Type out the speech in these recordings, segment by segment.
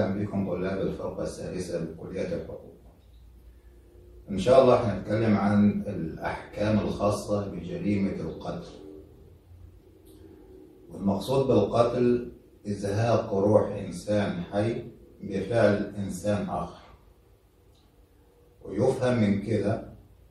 وسهلا بكم طلاب الفرقة الثالثة بكلية الحقوق. إن شاء الله هنتكلم عن الأحكام الخاصة بجريمة القتل. والمقصود بالقتل إزهاق روح إنسان حي بفعل إنسان آخر. ويفهم من كده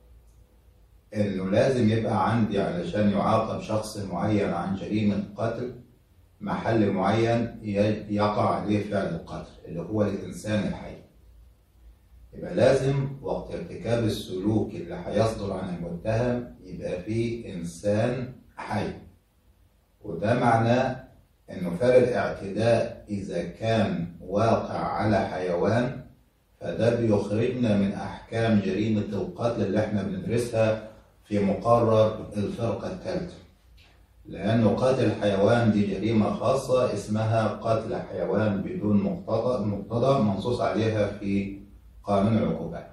إنه لازم يبقى عندي علشان يعاقب شخص معين عن جريمة قتل محل معين يقع عليه فعل القتل اللي هو الإنسان الحي يبقى لازم وقت ارتكاب السلوك اللي هيصدر عن المتهم يبقى فيه إنسان حي وده معناه إنه فعل الاعتداء إذا كان واقع على حيوان فده بيخرجنا من أحكام جريمة القتل اللي احنا بندرسها في مقرر الفرقة الثالثة لأنه قتل الحيوان دي جريمة خاصة اسمها قتل حيوان بدون مقتضى مقتضى منصوص عليها في قانون العقوبات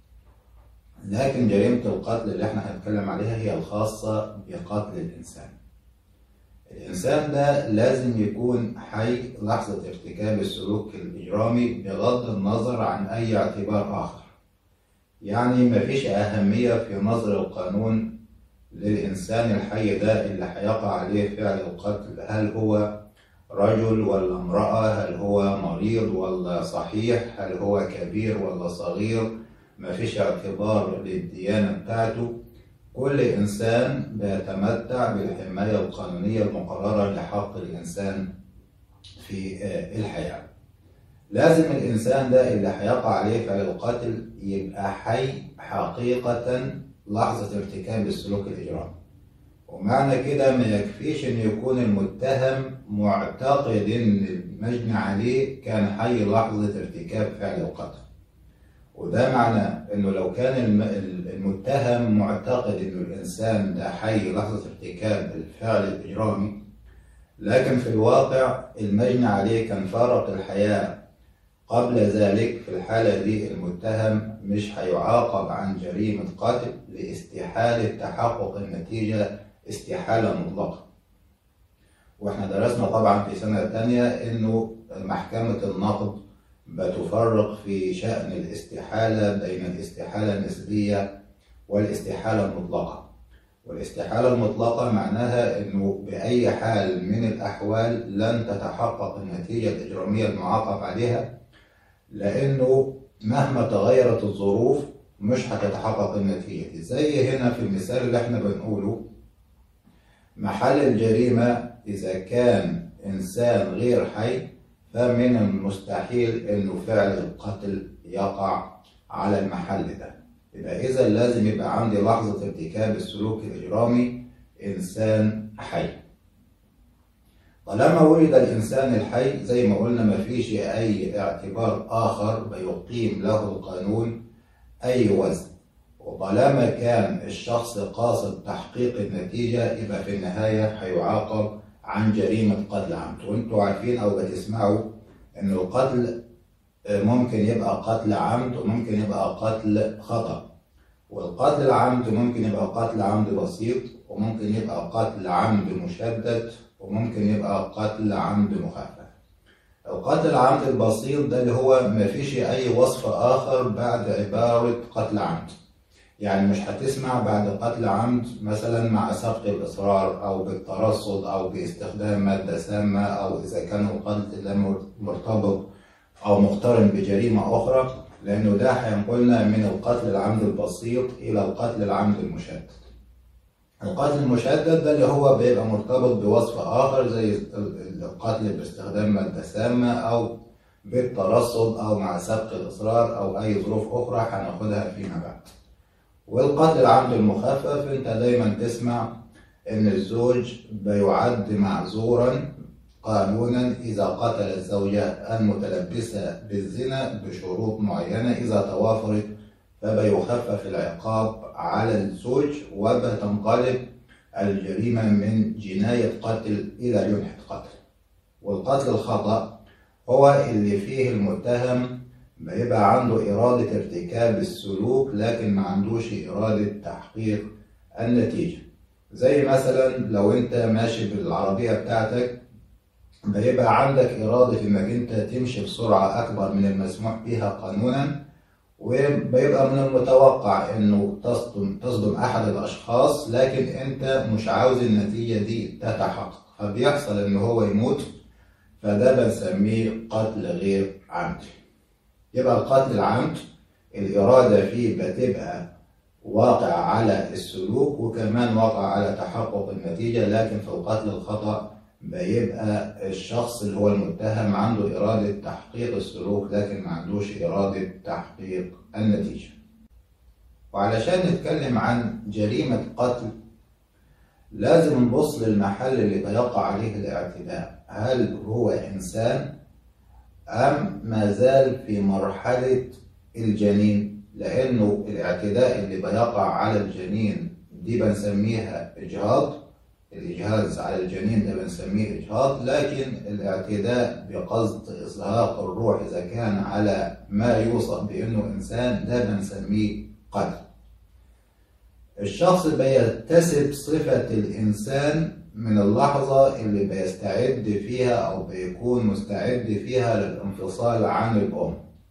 لكن جريمة القتل اللي احنا هنتكلم عليها هي الخاصة بقتل الإنسان الإنسان ده لازم يكون حي لحظة ارتكاب السلوك الإجرامي بغض النظر عن أي اعتبار آخر يعني مفيش أهمية في نظر القانون للإنسان الحي ده اللي هيقع عليه فعل القتل هل هو رجل ولا امرأة هل هو مريض ولا صحيح هل هو كبير ولا صغير مفيش اعتبار للديانة بتاعته كل إنسان بيتمتع بالحماية القانونية المقررة لحق الإنسان في الحياة لازم الإنسان ده اللي هيقع عليه فعل القتل يبقى حي حقيقة لحظة ارتكاب السلوك الإجرامي ومعنى كده ما يكفيش إن يكون المتهم معتقد إن المجني عليه كان حي لحظة ارتكاب فعل القتل وده معناه إنه لو كان المتهم معتقد إنه الإنسان ده حي لحظة ارتكاب الفعل الإجرامي لكن في الواقع المجني عليه كان فارق الحياة قبل ذلك في الحالة دي المتهم مش هيعاقب عن جريمة قتل لاستحالة تحقق النتيجة استحالة مطلقة واحنا درسنا طبعا في سنة تانية انه محكمة النقد بتفرق في شأن الاستحالة بين الاستحالة النسبية والاستحالة المطلقة والاستحالة المطلقة معناها انه بأي حال من الأحوال لن تتحقق النتيجة الإجرامية المعاقب عليها لأنه مهما تغيرت الظروف مش هتتحقق النتيجة دي زي هنا في المثال اللي احنا بنقوله محل الجريمة إذا كان إنسان غير حي فمن المستحيل إنه فعل القتل يقع على المحل ده يبقى إذا لازم يبقى عندي لحظة ارتكاب السلوك الإجرامي إنسان حي طالما ولد الإنسان الحي زي ما قلنا مفيش أي اعتبار آخر بيقيم له القانون أي وزن وطالما كان الشخص قاصد تحقيق النتيجة يبقى في النهاية هيعاقب عن جريمة قتل عمد وانتوا عارفين أو بتسمعوا إن القتل ممكن يبقى قتل عمد وممكن يبقى قتل خطأ والقتل العمد ممكن يبقى قتل عمد بسيط وممكن يبقى قتل عمد مشدد وممكن يبقى قتل عمد مخفف القتل العمد البسيط ده اللي هو مفيش أي وصف آخر بعد عبارة قتل عمد يعني مش هتسمع بعد قتل عمد مثلا مع سبق الإصرار أو بالترصد أو باستخدام مادة سامة أو إذا كان القتل ده مرتبط أو مقترن بجريمة أخرى لأنه ده هينقلنا من القتل العمد البسيط إلى القتل العمد المشدد القتل المشدد ده اللي هو بيبقى مرتبط بوصف آخر زي القتل باستخدام مادة سامة أو بالترصد أو مع سبق الإصرار أو أي ظروف أخرى هناخدها فيما بعد. والقتل العمد المخفف أنت دايما تسمع إن الزوج بيعد معذورا قانونا إذا قتل الزوجة المتلبسة بالزنا بشروط معينة إذا توافرت فبيخفف العقاب على الزوج وبتنقلب الجريمة من جناية قتل إلى جنحة قتل والقتل الخطأ هو اللي فيه المتهم بيبقى عنده إرادة ارتكاب السلوك لكن ما عندوش إرادة تحقيق النتيجة زي مثلا لو انت ماشي بالعربية بتاعتك بيبقى عندك إرادة إنك أنت تمشي بسرعة أكبر من المسموح بها قانونا وبيبقى من المتوقع إنه تصدم تصدم أحد الأشخاص لكن أنت مش عاوز النتيجة دي تتحقق فبيحصل إن هو يموت فده بنسميه قتل غير عمدي يبقى القتل العمد الإرادة فيه بتبقى واقع على السلوك وكمان واقع على تحقق النتيجة لكن في القتل الخطأ بيبقى الشخص اللي هو المتهم عنده إرادة تحقيق السلوك لكن ما عندوش إرادة تحقيق النتيجة وعلشان نتكلم عن جريمة قتل لازم نبص للمحل اللي بيقع عليه الاعتداء هل هو إنسان أم ما زال في مرحلة الجنين لأنه الاعتداء اللي بيقع على الجنين دي بنسميها إجهاض الإجهاز على الجنين ده بنسميه إجهاض لكن الاعتداء بقصد إزهاق الروح إذا كان على ما يوصف بأنه إنسان ده بنسميه قتل الشخص بيكتسب صفة الإنسان من اللحظة اللي بيستعد فيها أو بيكون مستعد فيها للانفصال عن الأم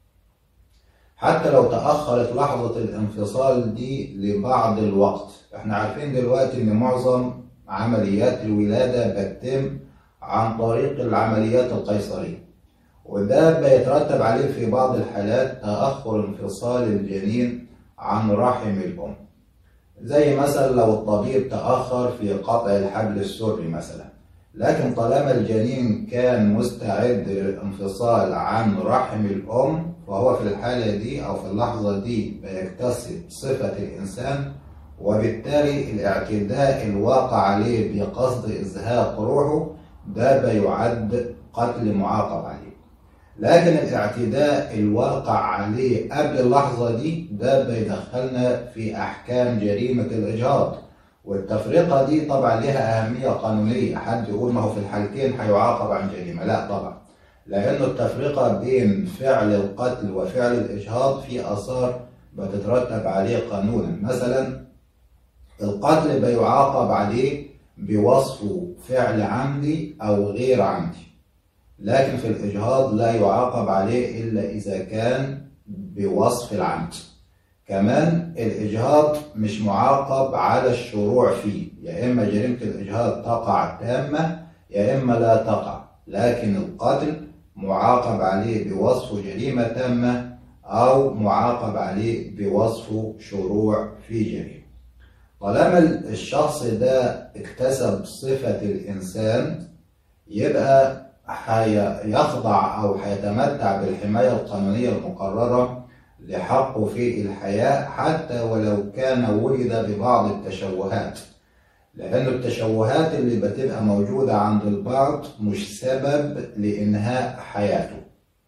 حتى لو تأخرت لحظة الانفصال دي لبعض الوقت احنا عارفين دلوقتي ان معظم عمليات الولادة بتتم عن طريق العمليات القيصرية وده بيترتب عليه في بعض الحالات تأخر انفصال الجنين عن رحم الأم زي مثلا لو الطبيب تأخر في قطع الحبل السري مثلا لكن طالما الجنين كان مستعد للانفصال عن رحم الأم فهو في الحالة دي أو في اللحظة دي بيكتسب صفة الإنسان وبالتالي الاعتداء الواقع عليه بقصد إزهاق روحه ده بيعد قتل معاقب عليه لكن الاعتداء الواقع عليه قبل اللحظة دي ده بيدخلنا في أحكام جريمة الإجهاض والتفرقة دي طبعا لها أهمية قانونية حد يقول ما هو في الحالتين هيعاقب عن جريمة لا طبعا لأنه التفرقة بين فعل القتل وفعل الإجهاض في آثار بتترتب عليه قانونا مثلا القتل بيعاقب عليه بوصفه فعل عمدي أو غير عمدي لكن في الإجهاض لا يعاقب عليه إلا إذا كان بوصف العمد كمان الإجهاض مش معاقب على الشروع فيه يا إما جريمة الإجهاض تقع تامة يا إما لا تقع لكن القتل معاقب عليه بوصف جريمة تامة أو معاقب عليه بوصف شروع في جريمة طالما الشخص ده اكتسب صفة الإنسان يبقى هيخضع أو هيتمتع بالحماية القانونية المقررة لحقه في الحياة حتى ولو كان ولد ببعض التشوهات لأن التشوهات اللي بتبقى موجودة عند البعض مش سبب لإنهاء حياته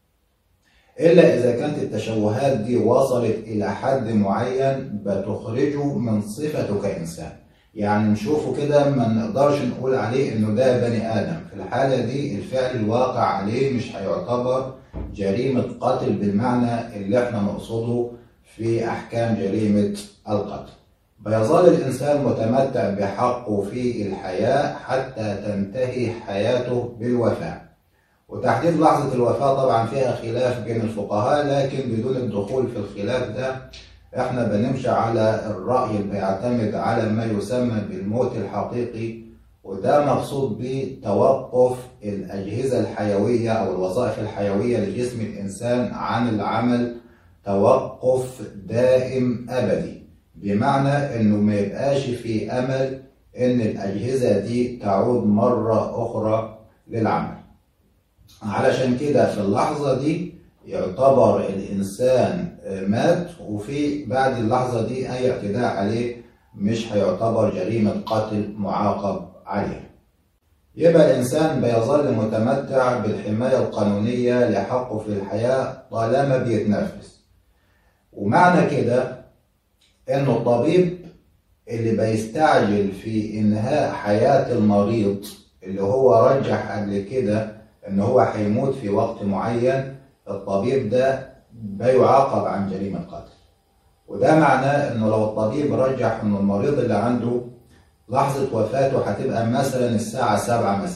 إلا إذا كانت التشوهات دي وصلت إلى حد معين بتخرجه من صفته كإنسان يعني نشوفه كده ما نقدرش نقول عليه إنه ده بني آدم في الحالة دي الفعل الواقع عليه مش هيعتبر جريمة قتل بالمعنى اللي احنا نقصده في أحكام جريمة القتل بيظل الإنسان متمتع بحقه في الحياة حتى تنتهي حياته بالوفاة وتحديد لحظة الوفاة طبعا فيها خلاف بين الفقهاء لكن بدون الدخول في الخلاف ده احنا بنمشي على الرأي اللي بيعتمد على ما يسمى بالموت الحقيقي وده مقصود به توقف الأجهزة الحيوية أو الوظائف الحيوية لجسم الإنسان عن العمل توقف دائم أبدي بمعنى إنه ما يبقاش في أمل إن الأجهزة دي تعود مرة أخرى للعمل علشان كده في اللحظة دي يعتبر الإنسان مات وفي بعد اللحظة دي أي اعتداء عليه مش هيعتبر جريمة قتل معاقب عليه يبقى الإنسان بيظل متمتع بالحماية القانونية لحقه في الحياة طالما بيتنفس ومعنى كده إنه الطبيب اللي بيستعجل في إنهاء حياة المريض اللي هو رجح قبل كده إن هو هيموت في وقت معين الطبيب ده بيعاقب عن جريمة قتل وده معناه إنه لو الطبيب رجح إن المريض اللي عنده لحظة وفاته هتبقى مثلا الساعة سبعة مساء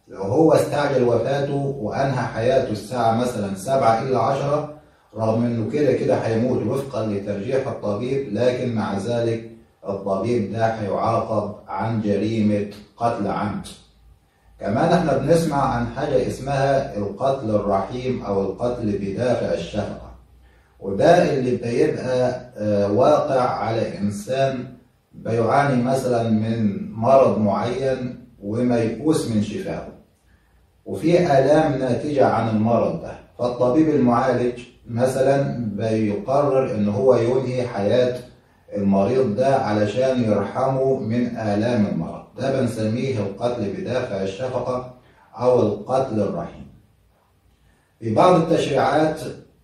لو هو استعجل وفاته وأنهى حياته الساعة مثلا سبعة إلى عشرة رغم إنه كده كده هيموت وفقا لترجيح الطبيب لكن مع ذلك الطبيب ده هيعاقب عن جريمة قتل عمد كمان احنا بنسمع عن حاجة اسمها القتل الرحيم أو القتل بدافع الشفقة وده اللي بيبقى آه، واقع على إنسان بيعاني مثلا من مرض معين وميؤوس من شفائه وفي آلام ناتجة عن المرض ده فالطبيب المعالج مثلا بيقرر ان هو ينهي حياة المريض ده علشان يرحمه من آلام المرض ده بنسميه القتل بدافع الشفقة أو القتل الرحيم في بعض التشريعات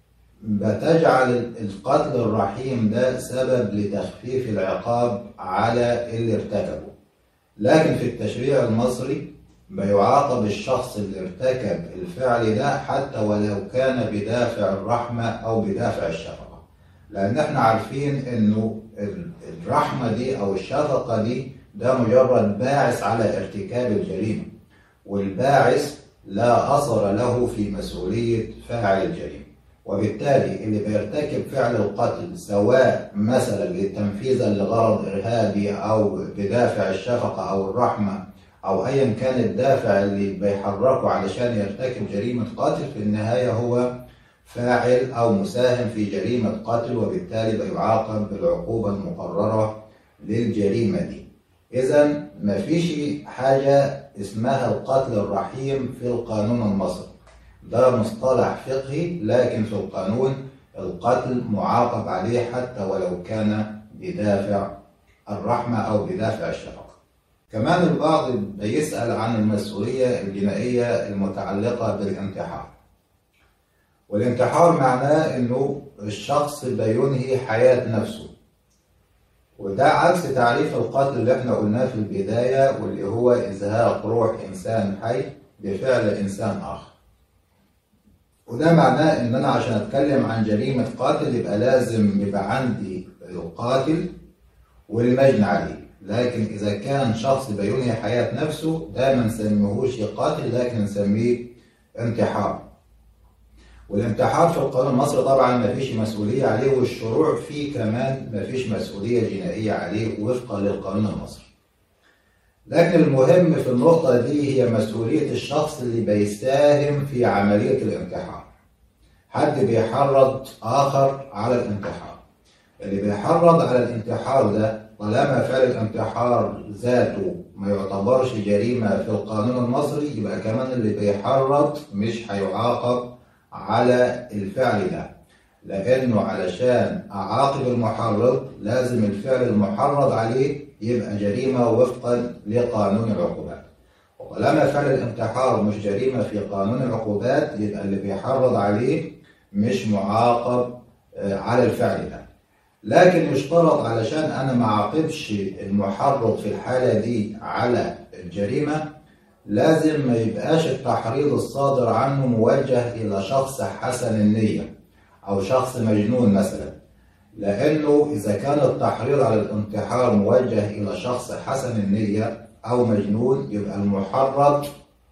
بتجعل القتل الرحيم ده سبب لتخفيف العقاب على اللي ارتكبه لكن في التشريع المصري بيعاقب الشخص اللي ارتكب الفعل ده حتى ولو كان بدافع الرحمة أو بدافع الشفقة لأن احنا عارفين إنه الرحمة دي أو الشفقة دي ده مجرد باعث على ارتكاب الجريمة والباعث لا أثر له في مسؤولية فاعل الجريمة وبالتالي اللي بيرتكب فعل القتل سواء مثلا للتنفيذ لغرض إرهابي أو بدافع الشفقة أو الرحمة أو أيا كان الدافع اللي بيحركه علشان يرتكب جريمة قتل في النهاية هو فاعل أو مساهم في جريمة قتل وبالتالي بيعاقب بالعقوبة المقررة للجريمة دي إذا مفيش حاجة اسمها القتل الرحيم في القانون المصري ده مصطلح فقهي لكن في القانون القتل معاقب عليه حتى ولو كان بدافع الرحمة أو بدافع الشفقة كمان البعض بيسأل عن المسؤولية الجنائية المتعلقة بالانتحار والانتحار معناه انه الشخص بينهي حياة نفسه وده عكس تعريف القتل اللي احنا قلناه في البداية واللي هو إزهاق روح إنسان حي بفعل إنسان آخر وده معناه إن أنا عشان أتكلم عن جريمة قاتل يبقى لازم يبقى عندي القاتل والمجني عليه لكن إذا كان شخص بينهي حياة نفسه ده ما نسميهوش قاتل لكن نسميه انتحار والانتحار في القانون المصري طبعا ما فيش مسؤولية عليه والشروع فيه كمان ما فيش مسؤولية جنائية عليه وفقا للقانون المصري لكن المهم في النقطة دي هي مسؤولية الشخص اللي بيساهم في عملية الانتحار حد بيحرض آخر على الانتحار اللي بيحرض على الانتحار ده طالما فعل الانتحار ذاته ما يعتبرش جريمة في القانون المصري يبقى كمان اللي بيحرض مش هيعاقب على الفعل ده لأنه علشان أعاقب المحرض لازم الفعل المحرض عليه يبقى جريمة وفقا لقانون العقوبات وطالما فعل الانتحار مش جريمة في قانون العقوبات يبقى اللي بيحرض عليه مش معاقب آه، على الفعل ده لكن يشترط علشان انا ما اعاقبش المحرض في الحاله دي على الجريمه لازم ما يبقاش التحريض الصادر عنه موجه الى شخص حسن النيه او شخص مجنون مثلا لانه اذا كان التحريض على الانتحار موجه الى شخص حسن النيه او مجنون يبقى المحرض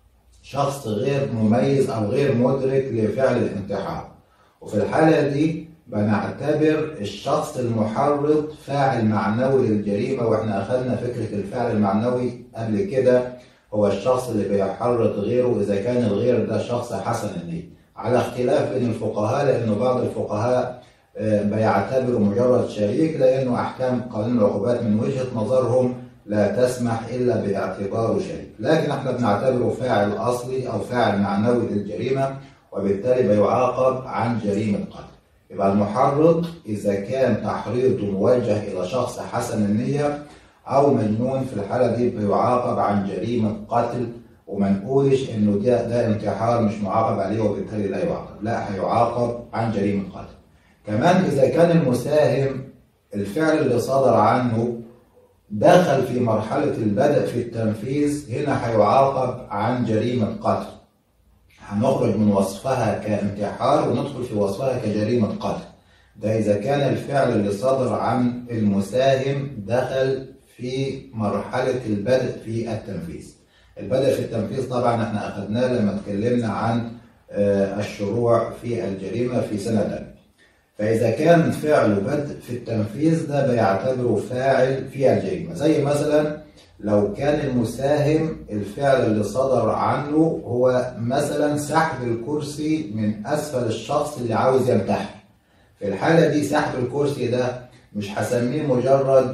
شخص غير مميز او غير مدرك لفعل الانتحار وفي الحاله دي بنعتبر الشخص المحرض فاعل معنوي للجريمة واحنا أخذنا فكرة الفعل المعنوي قبل كده هو الشخص اللي بيحرض غيره إذا كان الغير ده شخص حسن النية على اختلاف بين الفقهاء لأنه بعض الفقهاء آه، بيعتبروا مجرد شريك لأنه أحكام قانون العقوبات من وجهة نظرهم لا تسمح إلا باعتباره شريك لكن احنا بنعتبره فاعل أصلي أو فاعل معنوي للجريمة وبالتالي بيعاقب عن جريمة قتل يبقى المحرض إذا كان تحريضه موجه إلى شخص حسن النية أو مجنون في الحالة دي بيعاقب عن جريمة قتل وما نقولش إنه ده ده انتحار مش معاقب عليه وبالتالي لا يعاقب، لا هيعاقب عن جريمة قتل. كمان إذا كان المساهم الفعل اللي صدر عنه دخل في مرحلة البدء في التنفيذ هنا هيعاقب عن جريمة قتل. هنخرج من وصفها كانتحار وندخل في وصفها كجريمة قتل ده إذا كان الفعل اللي صدر عن المساهم دخل في مرحلة البدء في التنفيذ البدء في التنفيذ طبعا احنا اخذناه لما اتكلمنا عن الشروع في الجريمة في سنة تانية فإذا كان فعله بدء في التنفيذ ده بيعتبره فاعل في الجريمة زي مثلا لو كان المساهم الفعل اللي صدر عنه هو مثلا سحب الكرسي من أسفل الشخص اللي عاوز ينتحر في الحالة دي سحب الكرسي ده مش هسميه مجرد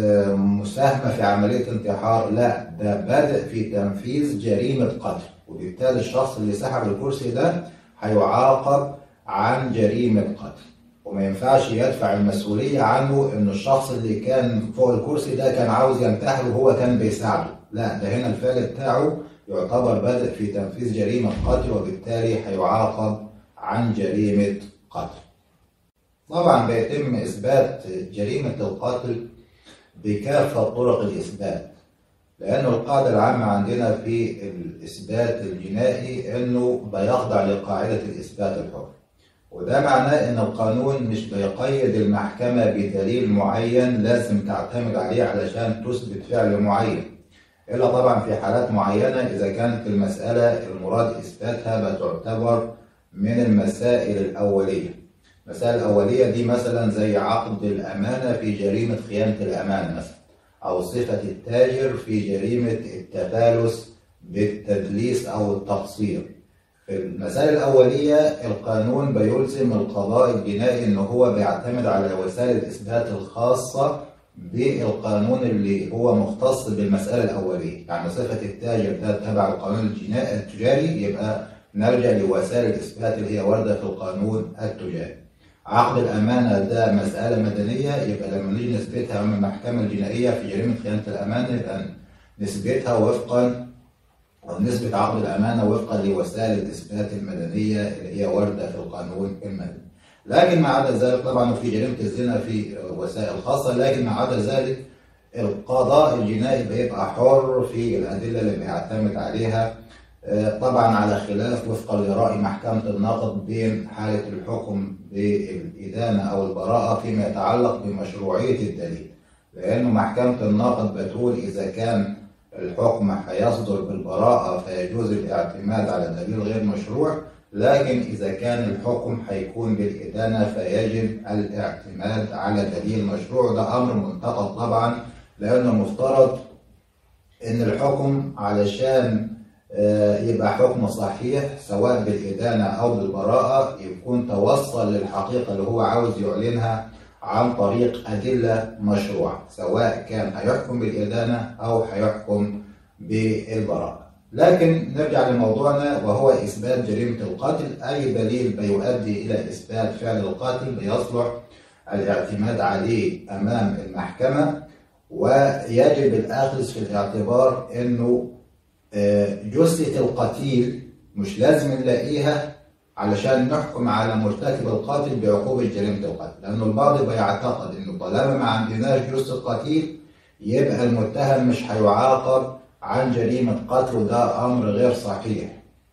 مساهمة في عملية انتحار لا ده بدء في تنفيذ جريمة قتل وبالتالي الشخص اللي سحب الكرسي ده هيعاقب عن جريمة قتل وما ينفعش يدفع المسؤولية عنه إن الشخص اللي كان فوق الكرسي ده كان عاوز ينتحر وهو كان بيساعده لا ده هنا الفعل بتاعه يعتبر بدء في تنفيذ جريمة قتل وبالتالي هيعاقب عن جريمة قتل طبعا بيتم إثبات جريمة القتل بكافة طرق الإثبات لأنه القاعدة العامة عندنا في الإثبات الجنائي إنه بيخضع لقاعدة الإثبات الحر وده معناه إن القانون مش بيقيد المحكمة بدليل معين لازم تعتمد عليه علشان تثبت فعل معين إلا طبعا في حالات معينة إذا كانت المسألة المراد إثباتها بتعتبر من المسائل الأولية المسائل الأولية دي مثلا زي عقد الأمانة في جريمة خيانة الأمانة مثلا أو صفة التاجر في جريمة التفالس بالتدليس أو التقصير في المسائل الأولية القانون بيلزم القضاء الجنائي إن هو بيعتمد على وسائل الإثبات الخاصة بالقانون اللي هو مختص بالمسألة الأولية يعني صفة التاجر ده تبع القانون الجنائي التجاري يبقى نرجع لوسائل الإثبات اللي هي واردة في القانون التجاري عقد الأمانة ده مسألة مدنية يبقى لما نيجي نثبتها أمام المحكمة الجنائية في جريمة خيانة الأمانة يبقى نثبتها وفقا أو نثبت عقد الأمانة وفقا لوسائل الإثبات المدنية اللي هي واردة في القانون المدني. لكن ما عدا ذلك طبعا في جريمة الزنا في وسائل خاصة لكن ما عدا ذلك القضاء الجنائي بيبقى حر في الأدلة اللي بيعتمد عليها طبعا على خلاف وفقا لرأي محكمة النقد بين حالة الحكم بالإدانة أو البراءة فيما يتعلق بمشروعية الدليل لأنه محكمة النقد بتقول إذا كان الحكم هيصدر بالبراءة فيجوز الاعتماد على دليل غير مشروع لكن إذا كان الحكم هيكون بالإدانة فيجب الاعتماد على دليل مشروع ده أمر منتقد طبعا لأنه مفترض إن الحكم علشان يبقى حكم صحيح سواء بالإدانة أو بالبراءة يكون توصل للحقيقة اللي هو عاوز يعلنها عن طريق أدلة مشروعة سواء كان هيحكم بالإدانة أو هيحكم بالبراءة لكن نرجع لموضوعنا وهو إثبات جريمة القتل أي دليل بيؤدي إلى إثبات فعل القتل بيصلح الاعتماد عليه أمام المحكمة ويجب الأخذ في الاعتبار أنه جثة القتيل مش لازم نلاقيها علشان نحكم على مرتكب القاتل بعقوبة جريمة القتل لأنه البعض بيعتقد إنه طالما ما عندناش جثة قتيل يبقى المتهم مش هيعاقب عن جريمة قتل وده أمر غير صحيح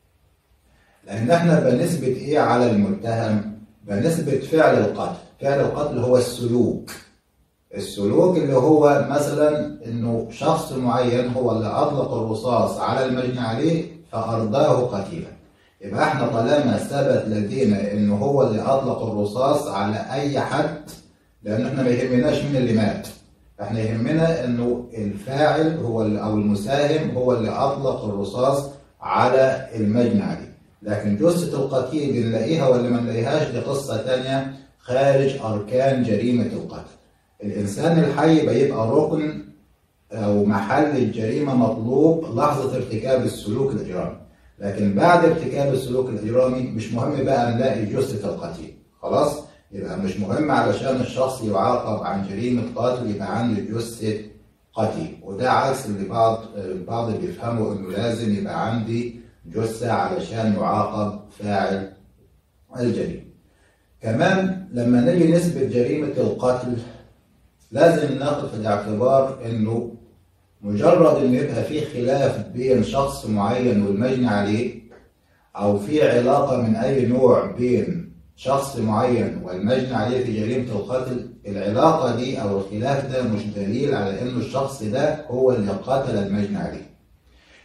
لأن احنا بنثبت إيه على المتهم؟ بنثبت فعل القتل فعل القتل هو السلوك السلوك اللي هو مثلا انه شخص معين هو اللي اطلق الرصاص على المجني عليه فارضاه قتيلا يبقى احنا طالما ثبت لدينا انه هو اللي اطلق الرصاص على اي حد لان احنا ما يهمناش مين اللي مات احنا يهمنا انه الفاعل هو اللي او المساهم هو اللي اطلق الرصاص على المجني عليه لكن جثة القتيل نلاقيها ولا ما نلاقيهاش دي قصة تانية خارج أركان جريمة القتل الإنسان الحي بيبقى ركن أو محل الجريمة مطلوب لحظة ارتكاب السلوك الإجرامي لكن بعد ارتكاب السلوك الإجرامي مش مهم بقى نلاقي جثة القتيل خلاص يبقى مش مهم علشان الشخص يعاقب عن جريمة قتل يبقى عنده جثة قتيل وده عكس اللي بعض البعض بيفهموا انه لازم يبقى عندي جثة علشان يعاقب فاعل الجريمة كمان لما نيجي نثبت جريمة القتل لازم ناخد في الاعتبار انه مجرد ان يبقى في خلاف بين شخص معين والمجني عليه او في علاقة من اي نوع بين شخص معين والمجني عليه في جريمة القتل العلاقة دي او الخلاف ده مش دليل على انه الشخص ده هو اللي قتل المجني عليه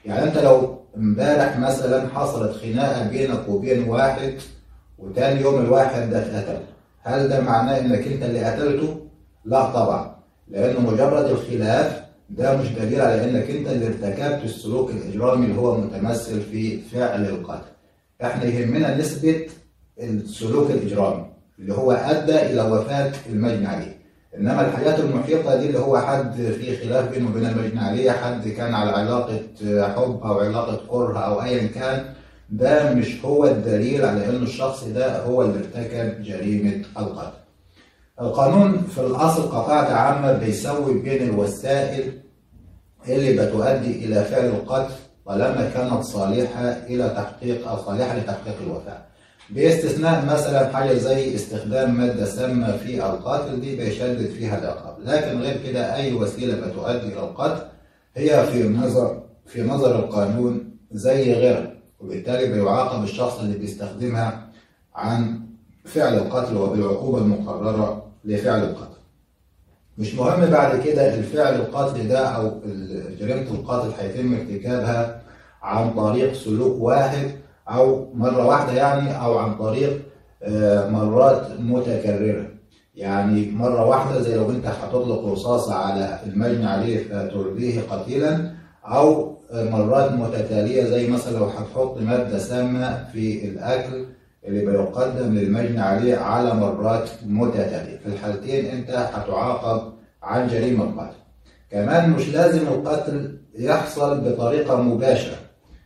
يعني انت لو امبارح مثلا حصلت خناقه بينك وبين واحد وتاني يوم الواحد ده اتقتل هل ده معناه انك انت اللي قتلته؟ لا طبعا لانه مجرد الخلاف ده مش دليل على انك انت اللي ارتكبت السلوك الاجرامي اللي هو متمثل في فعل القتل احنا يهمنا نسبه السلوك الاجرامي اللي هو ادى الى وفاه المجني عليه انما الحاجات المحيطه دي اللي هو حد في خلاف بينه وبين المجني عليه حد كان على علاقه حب او علاقه كره او ايا كان ده مش هو الدليل على ان الشخص ده هو اللي ارتكب جريمه القتل القانون في الاصل كقاعده عامه بيسوي بين الوسائل اللي بتؤدي الى فعل القتل طالما كانت صالحه الى تحقيق او صالحه لتحقيق الوفاه باستثناء مثلا حاجه زي استخدام ماده سامه في القتل دي بيشدد فيها العقاب لكن غير كده اي وسيله بتؤدي الى القتل هي في نظر في نظر القانون زي غيرها وبالتالي بيعاقب الشخص اللي بيستخدمها عن فعل القتل وبالعقوبه المقرره لفعل القتل مش مهم بعد كده الفعل القتل ده او جريمه القتل هيتم ارتكابها عن طريق سلوك واحد او مره واحده يعني او عن طريق مرات متكرره يعني مره واحده زي لو انت هتطلق رصاصه على المجني عليه فترضيه قتيلا او مرات متتاليه زي مثلا لو هتحط ماده سامه في الاكل اللي بيقدم للمجني عليه على مرات متتاليه في الحالتين انت هتعاقب عن جريمه قتل كمان مش لازم القتل يحصل بطريقه مباشره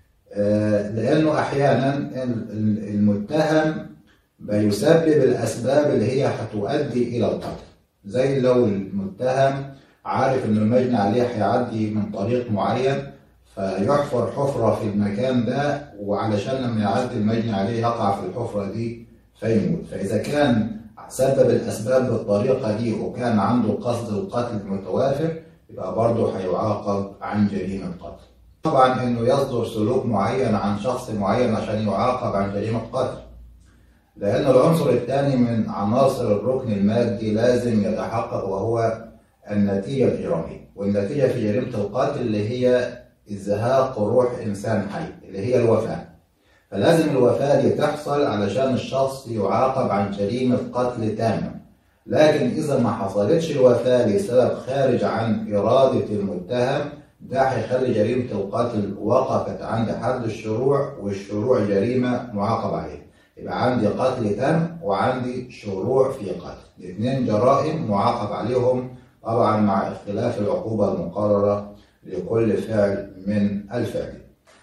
لانه احيانا المتهم بيسبب الاسباب اللي هي هتؤدي الى القتل زي لو المتهم عارف ان المجني عليه هيعدي من طريق معين فيحفر حفره في المكان ده وعلشان لما يعدي المجني عليه يقع في الحفره دي فيموت فاذا كان سبب الاسباب بالطريقه دي وكان عنده قصد القتل متوافر يبقى برضه هيعاقب عن جريمه قتل طبعا انه يصدر سلوك معين عن شخص معين عشان يعاقب عن جريمه قتل لان العنصر الثاني من عناصر الركن المادي لازم يتحقق وهو النتيجه الاجراميه والنتيجه في جريمه القتل اللي هي ازهاق روح انسان حي اللي هي الوفاه فلازم الوفاه دي تحصل علشان الشخص يعاقب عن جريمه قتل تامه لكن اذا ما حصلتش الوفاه لسبب خارج عن اراده المتهم ده هيخلي جريمة القتل وقفت عند حد الشروع والشروع جريمة معاقب عليها يبقى عندي قتل تم وعندي شروع في قتل الاثنين جرائم معاقب عليهم طبعا مع اختلاف العقوبة المقررة لكل فعل من الفعل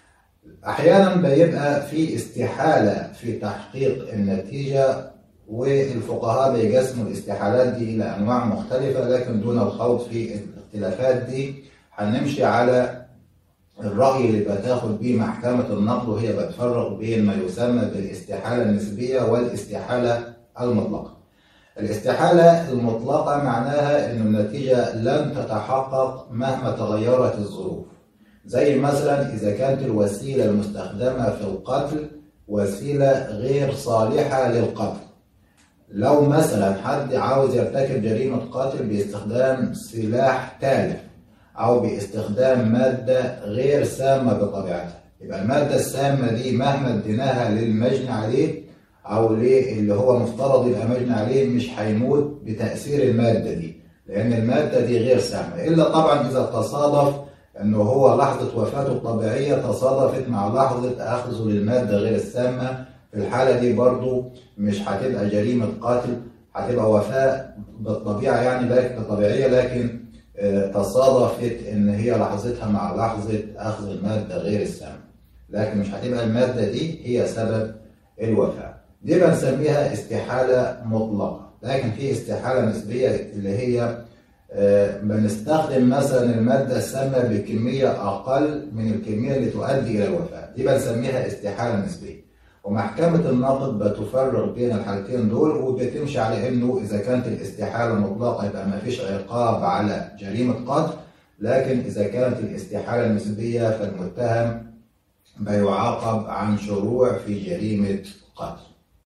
احيانا بيبقى في استحالة في تحقيق النتيجة والفقهاء بيقسموا الاستحالات دي الى انواع مختلفة لكن دون الخوض في الاختلافات دي هنمشي على الرأي اللي بتاخد بيه محكمة النقد وهي بتفرق بين ما يسمى بالاستحالة النسبية والاستحالة المطلقة. الاستحالة المطلقة معناها إن النتيجة لن تتحقق مهما تغيرت الظروف. زي مثلا إذا كانت الوسيلة المستخدمة في القتل وسيلة غير صالحة للقتل. لو مثلا حد عاوز يرتكب جريمة قتل باستخدام سلاح تالف أو باستخدام مادة غير سامة بطبيعتها يبقى المادة السامة دي مهما اديناها للمجني عليه أو اللي هو مفترض يبقى مجني عليه مش هيموت بتأثير المادة دي لأن المادة دي غير سامة إلا طبعا إذا تصادف إنه هو لحظة وفاته الطبيعية تصادفت مع لحظة أخذه للمادة غير السامة في الحالة دي برضو مش هتبقى جريمة قتل هتبقى وفاة بالطبيعة يعني لكن طبيعية لكن تصادفت ان هي لحظتها مع لحظه اخذ الماده غير السامه لكن مش هتبقى الماده دي هي سبب الوفاه دي بنسميها استحاله مطلقه لكن في استحاله نسبيه اللي هي بنستخدم مثلا الماده السامه بكميه اقل من الكميه اللي تؤدي الى الوفاه دي بنسميها استحاله نسبيه ومحكمة النقد بتفرق بين الحالتين دول وبتمشي على انه اذا كانت الاستحالة مطلقة يبقى ما فيش عقاب على جريمة قتل لكن اذا كانت الاستحالة نسبية فالمتهم بيعاقب عن شروع في جريمة قتل